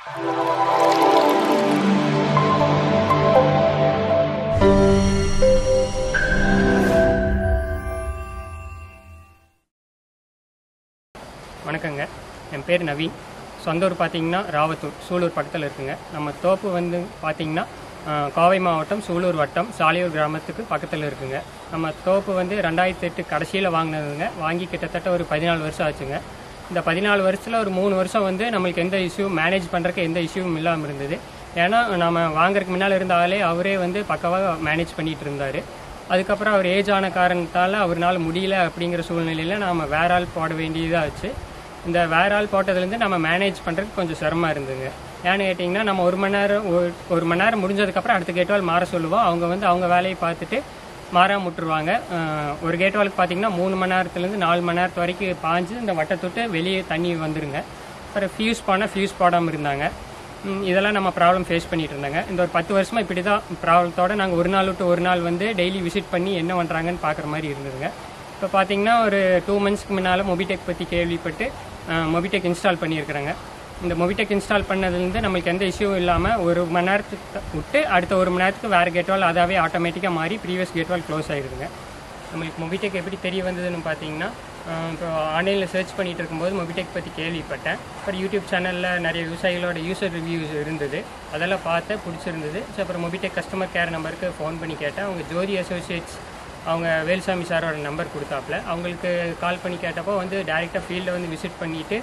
வணக்கங்க என் பேர் நவீன் சொந்த ஊர் பார்த்தீங்கன்னா ராவத்தூர் சூலூர் பக்கத்தில் இருக்குங்க நம்ம தோப்பு வந்து பார்த்தீங்கன்னா ஆஹ், கோவை மாவட்டம் சூலூர் வட்டம் சாலியூர் கிராமத்துக்கு பக்கத்தில் இருக்குங்க நம்ம தோப்பு வந்து ரெண்டாயிரத்தி எட்டு கடைசியில் வாங்கினதுங்க வாங்கி கிட்டத்தட்ட ஒரு பதினாலு வருஷம் ஆச்சுங்க இந்த பதினாலு வருஷத்தில் ஒரு மூணு வருஷம் வந்து நம்மளுக்கு எந்த இஷ்யூ மேனேஜ் பண்ணுறதுக்கு எந்த இஷ்யூவும் இல்லாமல் இருந்தது ஏன்னா நம்ம வாங்குறதுக்கு முன்னால் இருந்த ஆளே அவரே வந்து பக்கவாக மேனேஜ் பண்ணிட்டு இருந்தார் அதுக்கப்புறம் அவர் ஏஜ் ஆன காரணத்தால் அவர்னால முடியல அப்படிங்கிற சூழ்நிலையில் நாம் வேற ஆள் போட வேண்டியதாக ஆச்சு இந்த வேற ஆள் போட்டதுலேருந்து நம்ம மேனேஜ் பண்ணுறதுக்கு கொஞ்சம் சிரமமாக இருந்ததுங்க ஏன்னு கேட்டிங்கன்னா நம்ம ஒரு மணி நேரம் ஒரு- ஒரு மணி நேரம் முடிஞ்சதுக்கப்புறம் அடுத்த கேட்வால் மாற சொல்லுவோம் அவங்க வந்து அவங்க வேலையை பார்த்துட்டு மாறாம விட்டுருவாங்க அஹ் ஒரு கேட்வாலுக்கு பார்த்தீங்கன்னா மூணு மணி நேரத்துலேருந்து நாலு மணி நேரத்து வரைக்கும் பாஞ்சு இந்த வட்டத்தொட்டு வெளியே தண்ணி வந்துருங்க அப்புறம் ஃபியூஸ் போனால் ஃபியூஸ் போடாமல் இருந்தாங்க ம், இதெல்லாம் நம்ம ப்ராப்ளம் ஃபேஸ் பண்ணிட்டு இருந்தாங்க இந்த ஒரு பத்து வருஷமா இப்படி தான் ப்ராப்ளத்தோட நாங்கள் ஒரு நாள் விட்டு ஒரு நாள் வந்து டெய்லி விசிட் பண்ணி என்ன பண்ணுறாங்கன்னு பார்க்குற மாதிரி இருந்ததுங்க இப்போ பார்த்தீங்கன்னா ஒரு டூ மந்த்ஸ்க்கு முன்னால் மொபிடெக் பற்றி கேள்விப்பட்டு மொபிடெக் இன்ஸ்டால் பண்ணியிருக்கிறாங்க இந்த மொபிடெக் இன்ஸ்டால் பண்ணதுலேருந்து நம்மளுக்கு எந்த இஷ்யூவும் இல்லாமல் ஒரு மணி நேரத்துக்கு விட்டு அடுத்த ஒரு மணி நேரத்துக்கு வேறு கேட்வால் அதாவே ஆட்டோமேட்டிக்காக மாறி ப்ரீவியஸ் கேட்வால் க்ளோஸ் ஆகிடுதுங்க நம்மளுக்கு மொபிடெக் எப்படி தெரிய வந்ததுன்னு பார்த்தீங்கன்னா ஆஹ் இப்போ ஆன்லைனில் சர்ச் பண்ணிட்டு இருக்கும்போது மொபிடெக் பற்றி கேள்விப்பட்டேன் அப்புறம் யூடியூப் சேனலில் நிறைய விவசாயிகளோட யூசர் ரிவ்யூஸ் இருந்தது அதெல்லாம் பார்த்தேன் பிடிச்சிருந்தது ஸோ அப்புறம் மொபிடெக் கஸ்டமர் கேர் நம்பருக்கு ஃபோன் பண்ணி கேட்டேன் அவங்க ஜோதி அசோசியேட்ஸ் அவங்க வேல்சாமி சாரோட நம்பர் கொடுத்தாப்புல அவங்களுக்கு கால் பண்ணி கேட்டப்போ வந்து டேரெக்டாக ஃபீல்டில் வந்து விசிட் பண்ணிவிட்டு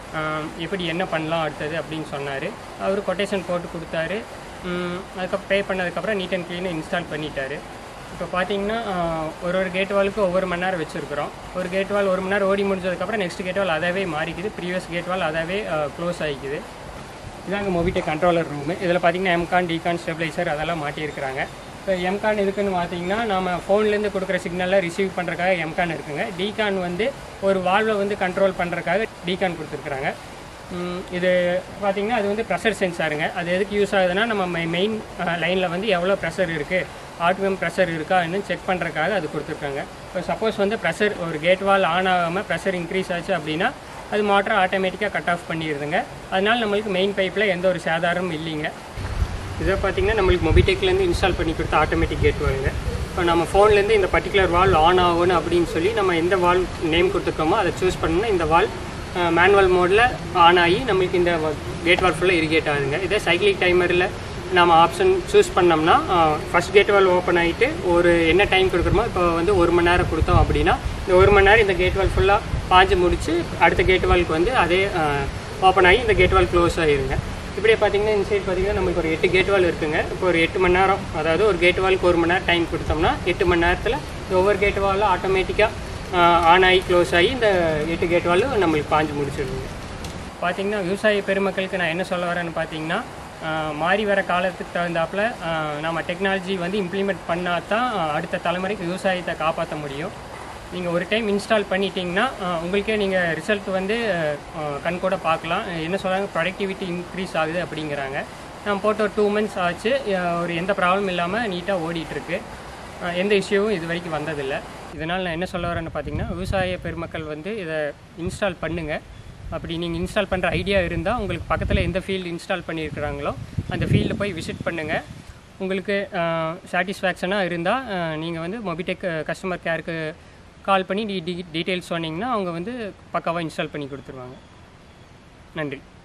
எப்படி என்ன பண்ணலாம் அடுத்தது அப்படின்னு சொன்னார் அவர் கொட்டேஷன் போட்டு கொடுத்தாரு உம், அதுக்கப்புறம் பே பண்ணதுக்கப்புறம் நீட் அண்ட் க்ளீனாக இன்ஸ்டால் பண்ணிட்டாரு இப்போ பார்த்தீங்கன்னா ஆஹ், ஒரு ஒரு கேட் வாலுக்கு ஒவ்வொரு மணி நேரம் வச்சுருக்கிறோம் ஒரு கேட் வால் ஒரு மணி நேரம் ஓடி முடிஞ்சதுக்கப்புறம் நெக்ஸ்ட் கேட் வால் அதாவே மாறிக்குது ப்ரீவியஸ் கேட் வால் அதாவே க்ளோஸ் ஆகிக்குது இதாங்க மொபிடெக் கண்ட்ரோலர் ரூமு இதில் பார்த்தீங்கன்னா எம்கான் டிகான் ஸ்டெபிளைசர் அதெல்லாம் மாட்டியிருக்கிறாங்க இப்போ எம்கான் எதுக்குன்னு பார்த்தீங்கன்னா நம்ம ஃபோன்லேருந்து கொடுக்குற சிக்னலை ரிசீவ் பண்ணுறக்காக எம்கான் இருக்குங்க டிகான் வந்து ஒரு வால்வை வந்து கண்ட்ரோல் பண்ணுறக்காக டிகான் கொடுத்துருக்குறாங்க ம், இது பார்த்தீங்கன்னா அது வந்து ப்ரெஷர் சென்சாருங்க அது எதுக்கு யூஸ் ஆகுதுன்னா நம்ம மெயின் லைனில் வந்து எவ்வளோ ப்ரெஷர் இருக்குது ஆர்டிஎம் ப்ரெஷர் இருக்கா என்னன்னு செக் பண்ணுறக்காக அது கொடுத்துருக்காங்க இப்போ சப்போஸ் வந்து ப்ரெஷர் ஒரு கேட் வால் ஆன் ஆகாமல் ப்ரெஷர் இன்க்ரீஸ் ஆச்சு அப்படின்னா அது மோட்டரை ஆட்டோமேட்டிக்காக கட் ஆஃப் பண்ணிடுதுங்க அதனால நம்மளுக்கு மெயின் பைப்பில் எந்த ஒரு சேதாரமும் இல்லைங்க இதை பார்த்தீங்கன்னா நம்மளுக்கு மொபிடெக்லேருந்து இன்ஸ்டால் பண்ணி கொடுத்த ஆட்டோமேட்டிக் கேட் வாலுங்க இப்போ நம்ம ஃபோன்லேருந்து இந்த பர்டிகுலர் வால் ஆன் ஆகணும் அப்படின்னு சொல்லி நம்ம எந்த வால் நேம் கொடுத்துருக்கோமோ அதை சூஸ் பண்ணோம்னா இந்த வால் மேனுவல் மோடில் ஆன் ஆகி நம்மளுக்கு இந்த கேட் வால் ஃபுல்லாக இரிகேட் ஆகுதுங்க இதே சைக்கிளிக் டைமரில் நம்ம ஆப்ஷன் சூஸ் பண்ணோம்னா ஃபர்ஸ்ட் கேட் வால் ஓப்பன் ஆகிட்டு ஒரு என்ன டைம் கொடுக்குறோமோ இப்போ வந்து ஒரு மணி நேரம் கொடுத்தோம் அப்படின்னா இந்த ஒரு மணி நேரம் இந்த கேட் வால் ஃபுல்லாக பாஞ்சு முடிச்சு அடுத்த கேட் வாலுக்கு வந்து அதே ஓப்பன் ஆகி இந்த கேட் வால் க்ளோஸ் ஆகிருங்க இப்படியே பார்த்தீங்கன்னா இந்த சைடு பார்த்தீங்கன்னா நமக்கு ஒரு எட்டு கேட் வால் இருக்குங்க இப்போ ஒரு எட்டு மணி நேரம் அதாவது ஒரு கேட் வாலுக்கு ஒரு மணி நேரம் டைம் கொடுத்தோம்னா எட்டு மணி நேரத்தில் இந்த ஒவ்வொரு கேட் வாலும் ஆட்டோமேட்டிக்காக ஆன் ஆகி க்ளோஸ் ஆகி இந்த எட்டு கேட் வாலும் நம்மளுக்கு பாஞ்சு முடிச்சிடுங்க பார்த்தீங்கன்னா விவசாய பெருமக்களுக்கு நான் என்ன சொல்ல வரேன்னு பார்த்தீங்கன்னா ஆஹ், மாறி வர காலத்துக்கு தகுந்தாப்புல ஆஹ், நம்ம டெக்னாலஜி வந்து இம்ப்ளிமெண்ட் பண்ணால் தான் அடுத்த தலைமுறைக்கு விவசாயத்தை காப்பாற்ற முடியும் நீங்கள் ஒரு டைம் இன்ஸ்டால் பண்ணிட்டீங்கன்னா ஆஹ், உங்களுக்கே நீங்கள் ரிசல்ட் வந்து ஆஹ், கண் கூட பார்க்கலாம் என்ன சொல்கிறாங்க ப்ரொடக்டிவிட்டி இன்க்ரீஸ் ஆகுது அப்படிங்கிறாங்க நான் போட்டு ஒரு டூ மந்த்ஸ் ஆச்சு ஆஹ், ஒரு எந்த ப்ராப்ளம் இல்லாமல் நீட்டாக ஓடிட்டுருக்கு எந்த இஷ்யூவும் இது வரைக்கும் வந்ததில்லை இதனால் நான் என்ன சொல்ல வரேன்னு பார்த்தீங்கன்னா விவசாய பெருமக்கள் வந்து இதை இன்ஸ்டால் பண்ணுங்கள் அப்படி நீங்கள் இன்ஸ்டால் பண்ணுற ஐடியா இருந்தால் உங்களுக்கு பக்கத்தில் எந்த ஃபீல்டு இன்ஸ்டால் பண்ணியிருக்கிறாங்களோ அந்த ஃபீல்டு போய் விசிட் பண்ணுங்கள் உங்களுக்கு சாட்டிஸ்ஃபேக்ஷனாக இருந்தால் நீங்கள் வந்து மொபிடெக் கஸ்டமர் கேருக்கு கால் பண்ணி டீ டீட்டெயில்ஸ் சொன்னீங்கன்னா அவங்க வந்து பக்காவாக இன்ஸ்டால் பண்ணி கொடுத்துருவாங்க நன்றி